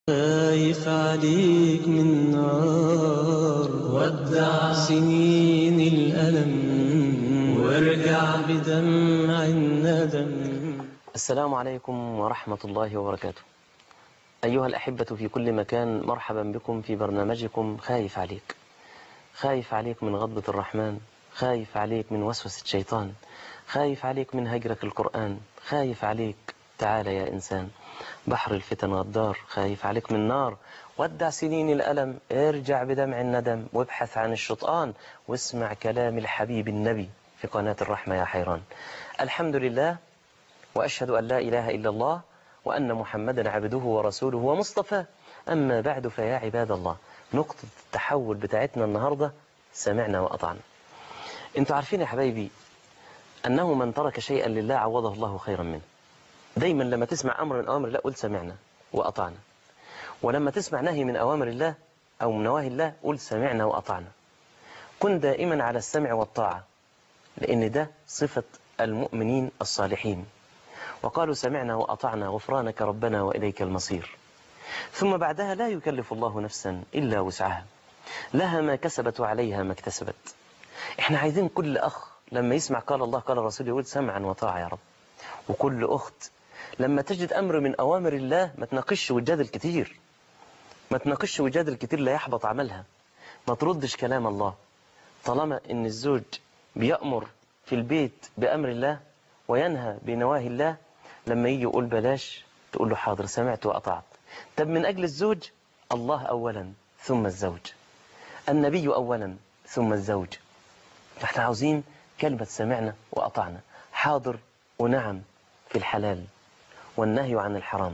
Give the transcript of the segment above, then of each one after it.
خايف عليك من نار ودع سنين الألم وارجع بدمع الندم السلام عليكم ورحمة الله وبركاته أيها الأحبة في كل مكان مرحبا بكم في برنامجكم خايف عليك خايف عليك من غضبة الرحمن خايف عليك من وسوسة الشيطان خايف عليك من هجرك القرآن خايف عليك تعال يا إنسان بحر الفتن غدار خايف عليك من نار ودع سنين الألم ارجع بدمع الندم وابحث عن الشطآن واسمع كلام الحبيب النبي في قناة الرحمة يا حيران الحمد لله وأشهد أن لا إله إلا الله وأن محمدا عبده ورسوله ومصطفى أما بعد فيا عباد الله نقطة التحول بتاعتنا النهاردة سمعنا وأطعنا انتوا عارفين يا حبايبي أنه من ترك شيئا لله عوضه الله خيرا منه دايما لما تسمع أمر من أوامر الله قل سمعنا وأطعنا ولما تسمع نهي من أوامر الله أو من نواهي الله قل سمعنا وأطعنا كن دائما على السمع والطاعة لأن ده صفة المؤمنين الصالحين وقالوا سمعنا وأطعنا غفرانك ربنا وإليك المصير ثم بعدها لا يكلف الله نفسا إلا وسعها لها ما كسبت وعليها ما اكتسبت احنا عايزين كل أخ لما يسمع قال الله قال الرسول يقول سمعا وطاعة يا رب وكل أخت لما تجد أمر من أوامر الله ما تناقش وجادل كتير ما تناقش وجادل كتير لا يحبط عملها ما تردش كلام الله طالما ان الزوج بيأمر في البيت بأمر الله وينهى بنواهي الله لما يجي يقول بلاش تقول له حاضر سمعت وأطعت طب من أجل الزوج الله أولا ثم الزوج النبي أولا ثم الزوج فاحنا عاوزين كلمة سمعنا وأطعنا حاضر ونعم في الحلال والنهي عن الحرام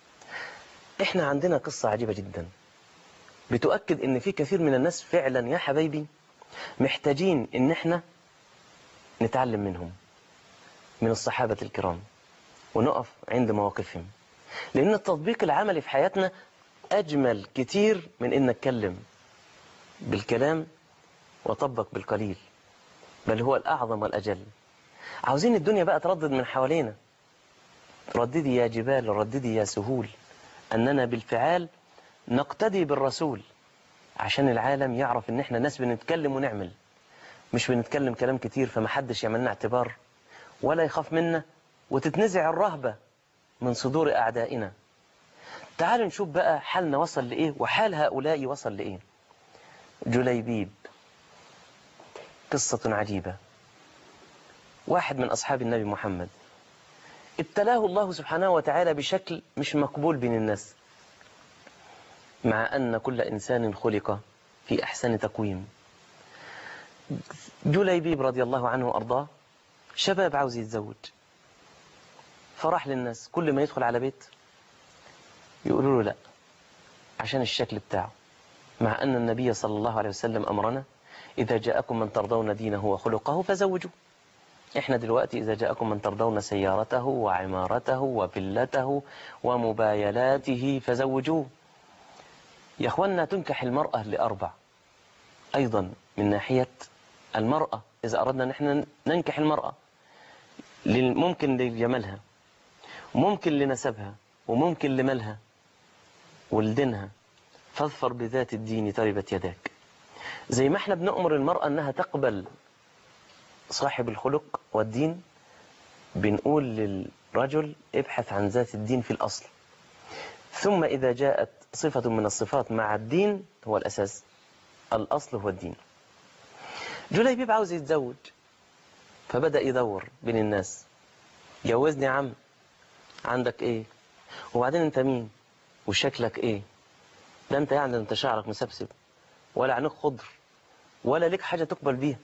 احنا عندنا قصة عجيبة جدا بتؤكد ان في كثير من الناس فعلا يا حبايبي محتاجين ان احنا نتعلم منهم من الصحابة الكرام ونقف عند مواقفهم لان التطبيق العملي في حياتنا اجمل كتير من ان نتكلم بالكلام وطبق بالقليل بل هو الاعظم والاجل عاوزين الدنيا بقى تردد من حوالينا رددي يا جبال رددي يا سهول أننا بالفعال نقتدي بالرسول عشان العالم يعرف ان احنا ناس بنتكلم ونعمل مش بنتكلم كلام كتير فمحدش يعملنا اعتبار ولا يخاف منا وتتنزع الرهبة من صدور أعدائنا تعالوا نشوف بقى حالنا وصل لإيه وحال هؤلاء وصل لإيه جليبيب قصة عجيبة واحد من أصحاب النبي محمد ابتلاه الله سبحانه وتعالى بشكل مش مقبول بين الناس مع أن كل إنسان خلق في أحسن تقويم جليبيب رضي الله عنه وأرضاه شباب عاوز يتزوج فراح للناس كل ما يدخل على بيت يقولوا له لا عشان الشكل بتاعه مع أن النبي صلى الله عليه وسلم أمرنا إذا جاءكم من ترضون دينه وخلقه فزوجوه احنا دلوقتي إذا جاءكم من ترضون سيارته وعمارته وفلته ومبايلاته فزوجوه يا أخوانا تنكح المرأة لأربع أيضا من ناحية المرأة إذا أردنا نحن ننكح المرأة ممكن لجمالها وممكن لنسبها وممكن لمالها ولدينها فاظفر بذات الدين تربت يداك زي ما احنا بنأمر المرأة أنها تقبل صاحب الخلق والدين بنقول للرجل ابحث عن ذات الدين في الأصل ثم إذا جاءت صفة من الصفات مع الدين هو الأساس الأصل هو الدين جليبيب عاوز يتزوج فبدأ يدور بين الناس جوزني يا عم عندك ايه وبعدين انت مين وشكلك ايه ده انت يعني انت شعرك مسبسب ولا عينيك خضر ولا لك حاجة تقبل بيها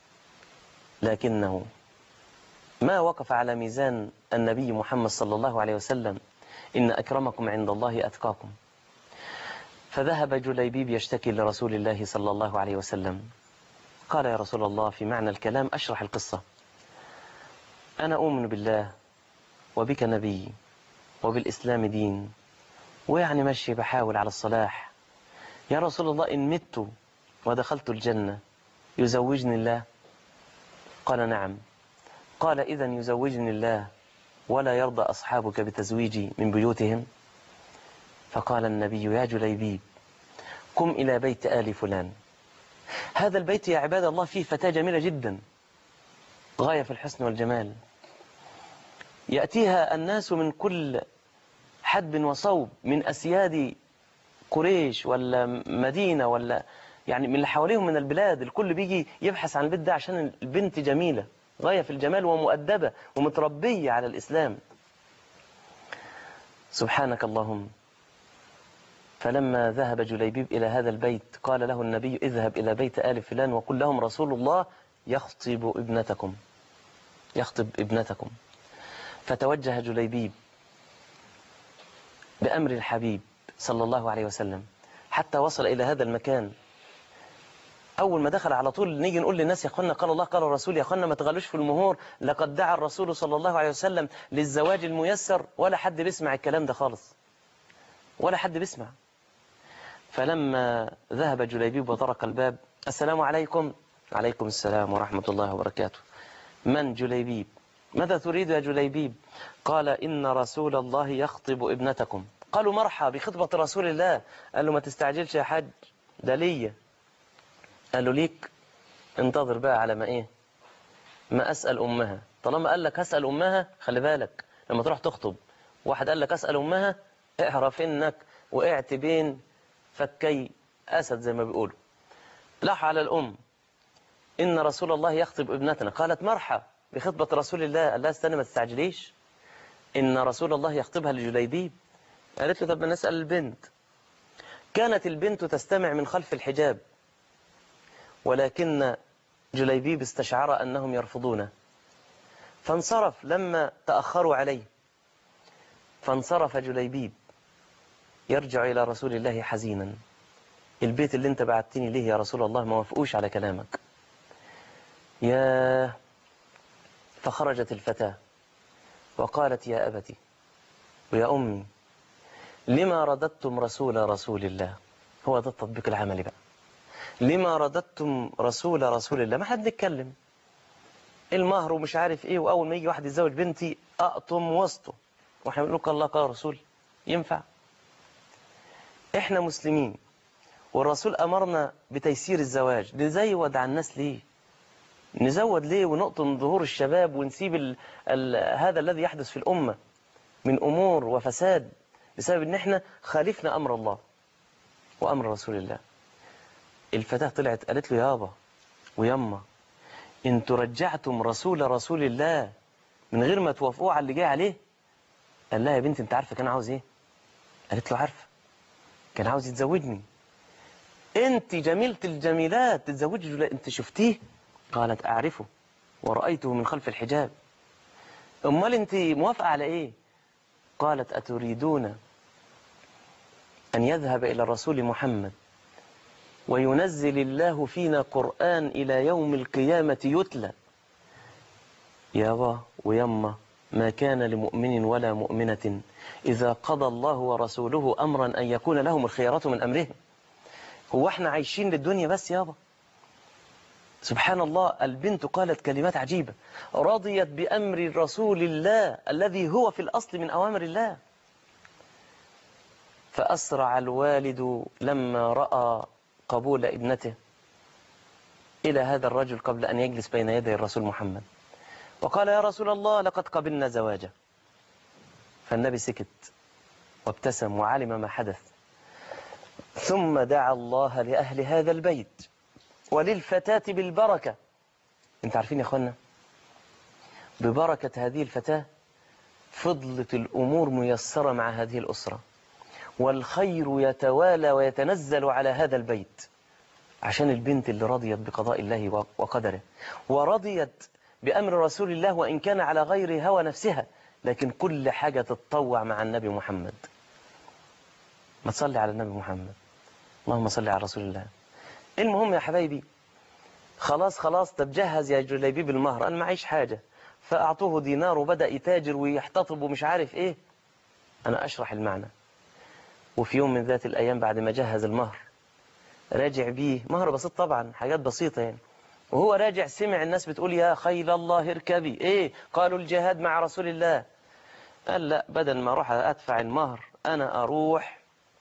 لكنه ما وقف على ميزان النبي محمد صلى الله عليه وسلم إن أكرمكم عند الله أتقاكم فذهب جليبيب يشتكي لرسول الله صلى الله عليه وسلم قال يا رسول الله في معنى الكلام أشرح القصة أنا أؤمن بالله وبك نبي وبالإسلام دين ويعني ماشي بحاول على الصلاح يا رسول الله إن مت ودخلت الجنة يزوجني الله قال نعم قال إذا يزوجني الله ولا يرضى أصحابك بتزويجي من بيوتهم فقال النبي يا جليبيب قم إلى بيت آل فلان هذا البيت يا عباد الله فيه فتاة جميلة جدا غاية في الحسن والجمال يأتيها الناس من كل حدب وصوب من أسياد قريش ولا مدينة ولا يعني من اللي حواليهم من البلاد الكل بيجي يبحث عن البيت ده عشان البنت جميلة غاية في الجمال ومؤدبة ومتربية على الإسلام سبحانك اللهم فلما ذهب جليبيب إلى هذا البيت قال له النبي اذهب إلى بيت آل فلان وقل لهم رسول الله يخطب ابنتكم يخطب ابنتكم فتوجه جليبيب بأمر الحبيب صلى الله عليه وسلم حتى وصل إلى هذا المكان أول ما دخل على طول نيجي نقول للناس يا أخوانا قال الله قال الرسول يا أخوانا ما تغلوش في المهور لقد دعا الرسول صلى الله عليه وسلم للزواج الميسر ولا حد بيسمع الكلام ده خالص ولا حد بيسمع فلما ذهب جليبيب وطرق الباب السلام عليكم عليكم السلام ورحمة الله وبركاته من جليبيب ماذا تريد يا جليبيب قال إن رسول الله يخطب ابنتكم قالوا مرحى بخطبة رسول الله قال له ما تستعجلش يا حاج ده ليا قال له ليك انتظر بقى على ما ايه ما أسأل أمها طالما قال لك هسأل أمها خلي بالك لما تروح تخطب واحد قال لك أسأل أمها اعرف إنك وقعت بين فكي أسد زي ما بيقولوا لح على الأم إن رسول الله يخطب ابنتنا قالت مرحى بخطبة رسول الله قال لها استنى ما تستعجليش إن رسول الله يخطبها لجليبيب قالت له طب نسأل البنت كانت البنت تستمع من خلف الحجاب ولكن جليبيب استشعر أنهم يرفضونه فانصرف لما تأخروا عليه فانصرف جليبيب يرجع إلى رسول الله حزينا البيت اللي انت بعتني ليه يا رسول الله ما وافقوش على كلامك يا فخرجت الفتاة وقالت يا أبتي ويا أمي لما رددتم رسول رسول الله هو ده التطبيق العملي بقى لما رددتم رسول رسول الله ما حد يتكلم المهر ومش عارف ايه واول ما يجي واحد يتزوج بنتي اقطم وسطه واحنا بنقول قال الله قال رسول ينفع احنا مسلمين والرسول امرنا بتيسير الزواج نزود على الناس ليه نزود ليه ونقطن ظهور الشباب ونسيب ال ال هذا الذي يحدث في الامه من امور وفساد بسبب ان احنا خالفنا امر الله وامر رسول الله الفتاة طلعت قالت له يابا ويما انتوا رجعتم رسول رسول الله من غير ما توافقوا على اللي جاي عليه قال لها يا بنتي انت عارفه كان عاوز ايه قالت له عارفه كان عاوز يتزوجني انت جميلة الجميلات تتزوجي جلا... انت شفتيه قالت اعرفه ورأيته من خلف الحجاب امال انت موافقة على ايه قالت اتريدون ان يذهب الى الرسول محمد وينزل الله فينا قرآن إلى يوم القيامة يتلى يابا ويما ما كان لمؤمن ولا مؤمنة إذا قضى الله ورسوله أمرا أن يكون لهم الخيارة من أمرهم هو احنا عايشين للدنيا بس يابا سبحان الله البنت قالت كلمات عجيبة رضيت بأمر رسول الله الذي هو في الأصل من أوامر الله فأسرع الوالد لما رأى قبول ابنته إلى هذا الرجل قبل أن يجلس بين يدي الرسول محمد وقال يا رسول الله لقد قبلنا زواجه فالنبي سكت وابتسم وعلم ما حدث ثم دعا الله لأهل هذا البيت وللفتاة بالبركة انت عارفين يا أخوانا ببركة هذه الفتاة فضلت الأمور ميسرة مع هذه الأسرة والخير يتوالى ويتنزل على هذا البيت عشان البنت اللي رضيت بقضاء الله وقدره ورضيت بأمر رسول الله وإن كان على غير هوى نفسها لكن كل حاجة تتطوع مع النبي محمد ما تصلي على النبي محمد اللهم صل على رسول الله المهم يا حبايبي خلاص خلاص طب جهز يا جليبيب المهر أنا معيش حاجة فأعطوه دينار وبدأ يتاجر ويحتطب ومش عارف إيه أنا أشرح المعنى وفي يوم من ذات الأيام بعد ما جهز المهر راجع بيه مهر بسيط طبعا حاجات بسيطة يعني وهو راجع سمع الناس بتقول يا خيل الله اركبي ايه قالوا الجهاد مع رسول الله قال لا بدل ما اروح ادفع المهر انا اروح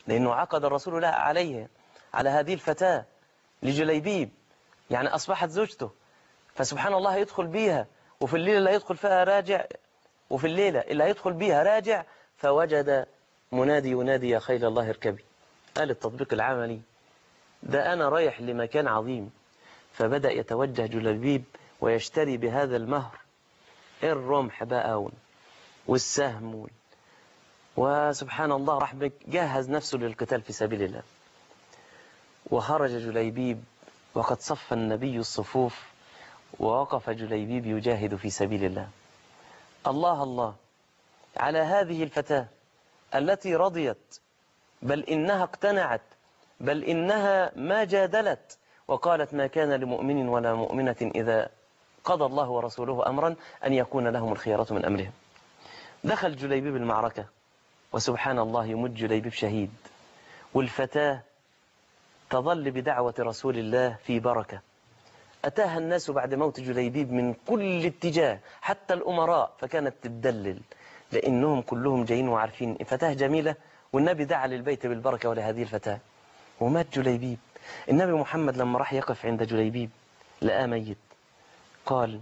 لأنه عقد الرسول لها عليه على هذه الفتاة لجليبيب يعني أصبحت زوجته فسبحان الله يدخل بيها وفي الليلة اللي هيدخل فيها راجع وفي الليلة اللي هيدخل بيها راجع فوجد منادي ينادي يا خيل الله اركبي قال التطبيق العملي ده أنا رايح لمكان عظيم فبدأ يتوجه جلبيب ويشتري بهذا المهر الرمح بقى والسهم وسبحان الله راح جهز نفسه للقتال في سبيل الله وخرج جليبيب وقد صف النبي الصفوف ووقف جليبيب يجاهد في سبيل الله الله الله على هذه الفتاة التي رضيت بل إنها اقتنعت بل إنها ما جادلت وقالت ما كان لمؤمن ولا مؤمنة إذا قضى الله ورسوله أمرا أن يكون لهم الخيارة من أمرهم دخل جليبيب المعركة وسبحان الله يمت جليبيب شهيد والفتاة تظل بدعوة رسول الله في بركة أتاها الناس بعد موت جليبيب من كل اتجاه حتى الأمراء فكانت تدلل لأنهم كلهم جايين وعارفين فتاة جميلة والنبي دعا للبيت بالبركة ولهذه الفتاة ومات جليبيب النبي محمد لما راح يقف عند جليبيب لقاه ميت قال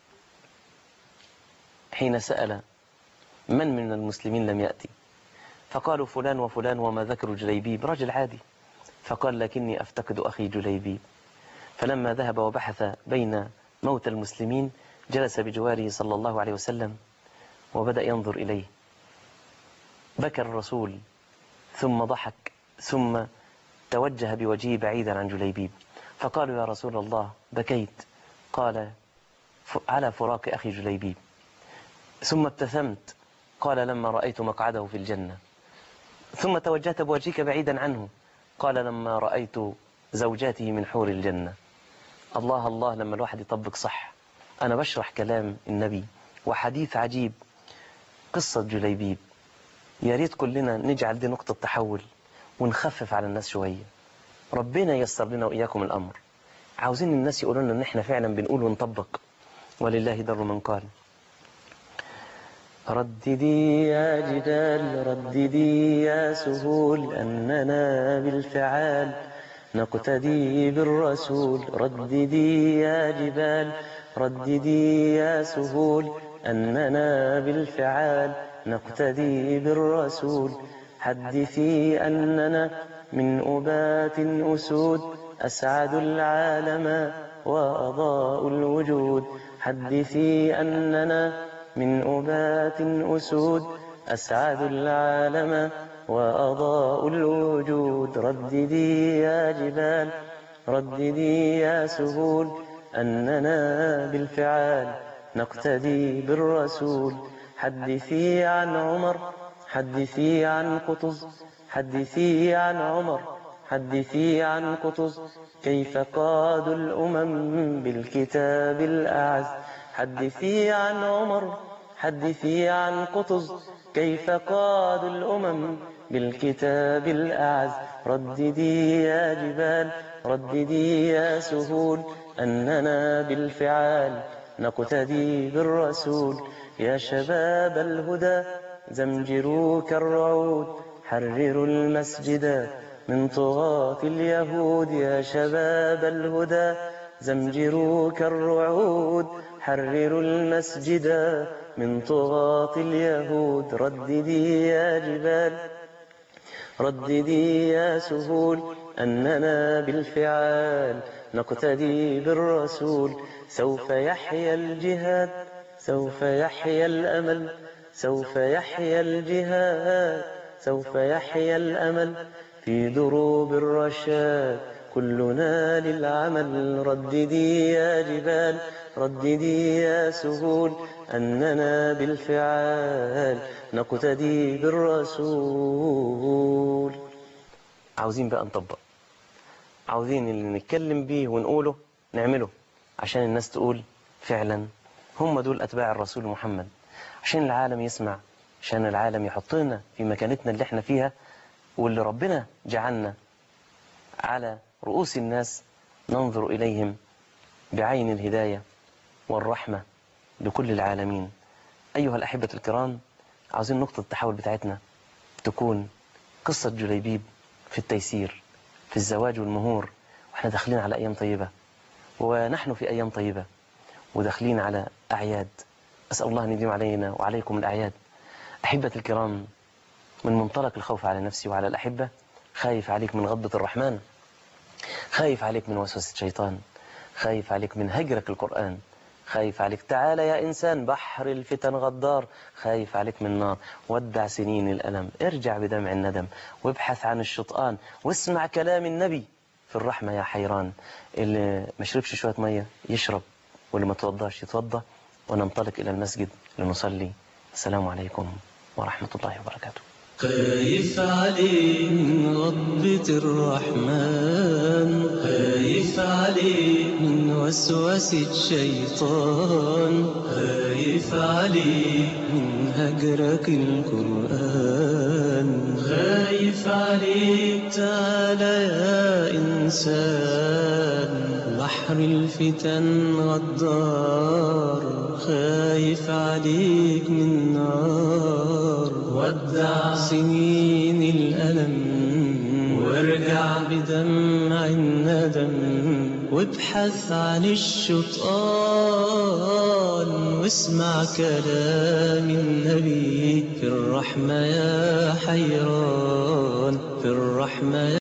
حين سأل من من المسلمين لم يأتي فقالوا فلان وفلان وما ذكروا جليبيب رجل عادي فقال لكني أفتقد أخي جليبيب فلما ذهب وبحث بين موت المسلمين جلس بجواره صلى الله عليه وسلم وبدأ ينظر إليه بكى الرسول ثم ضحك ثم توجه بوجهه بعيدا عن جليبيب فقالوا يا رسول الله بكيت قال على فراق أخي جليبيب ثم ابتسمت قال لما رأيت مقعده في الجنة ثم توجهت بوجهك بعيدا عنه قال لما رأيت زوجاته من حور الجنة الله الله لما الواحد يطبق صح أنا بشرح كلام النبي وحديث عجيب قصة جليبيب يا ريت كلنا نجعل دي نقطة تحول ونخفف على الناس شوية ربنا ييسر لنا وإياكم الأمر عاوزين الناس يقولوا لنا إن إحنا فعلا بنقول ونطبق ولله در من قال رددي يا جبال رددي يا سهول أننا بالفعال نقتدي بالرسول رددي يا جبال رددي يا سهول أننا بالفعال نقتدي بالرسول حدثي أننا من أبات أسود أسعد العالم وأضاء الوجود حدثي أننا من أبات أسود أسعد العالم وأضاء الوجود رددي يا جبال رددي يا سهول أننا بالفعال نقتدي بالرسول حدثي عن عمر حدثي عن قطز حدثي عن عمر حدثي عن قطز كيف قادوا الأمم بالكتاب الأعز حدثي عن عمر حدثي عن قطز كيف قادوا الأمم بالكتاب الأعز رددي يا جبال رددي يا سهول أننا بالفعال نقتدي بالرسول يا شباب الهدى زمجروا كالرعود حرروا المسجد من طغاة اليهود يا شباب الهدى زمجروا كالرعود حرروا المسجد من طغاة اليهود رددي يا جبال رددي يا سهول أننا بالفعال نقتدي بالرسول سوف يحيا الجهاد سوف يحيا الأمل سوف يحيا الجهاد سوف يحيا الأمل في دروب الرشاد كلنا للعمل رددي يا جبال رددي يا سهول أننا بالفعال نقتدي بالرسول عاوزين بقى نطبق عاوزين اللي نتكلم بيه ونقوله نعمله عشان الناس تقول فعلا هم دول أتباع الرسول محمد عشان العالم يسمع عشان العالم يحطنا في مكانتنا اللي احنا فيها واللي ربنا جعلنا على رؤوس الناس ننظر إليهم بعين الهداية والرحمة لكل العالمين أيها الأحبة الكرام عاوزين نقطة التحول بتاعتنا تكون قصة جليبيب في التيسير في الزواج والمهور واحنا داخلين على أيام طيبة ونحن في أيام طيبة وداخلين على أعياد أسأل الله أن يديم علينا وعليكم الأعياد أحبة الكرام من منطلق الخوف على نفسي وعلى الأحبة خايف عليك من غضبة الرحمن خايف عليك من وسوسة الشيطان خايف عليك من هجرك القرآن خايف عليك تعال يا إنسان بحر الفتن غدار خايف عليك من نار ودع سنين الألم ارجع بدمع الندم وابحث عن الشطآن واسمع كلام النبي في الرحمة يا حيران اللي ما شربش شوية مية يشرب واللي ما توضاش يتوضى وننطلق إلى المسجد لنصلي السلام عليكم ورحمة الله وبركاته خايف عليك من غضبة الرحمن خايف عليك من وسوسة الشيطان خايف عليك من هجرك القرآن خايف عليك تعالى يا إنسان بحر الفتن غدار خايف عليك من نار ودع سنين الألم وارجع بدمع الندم وابحث عن الشطآن واسمع كلام النبي في الرحمة يا حيران في الرحمة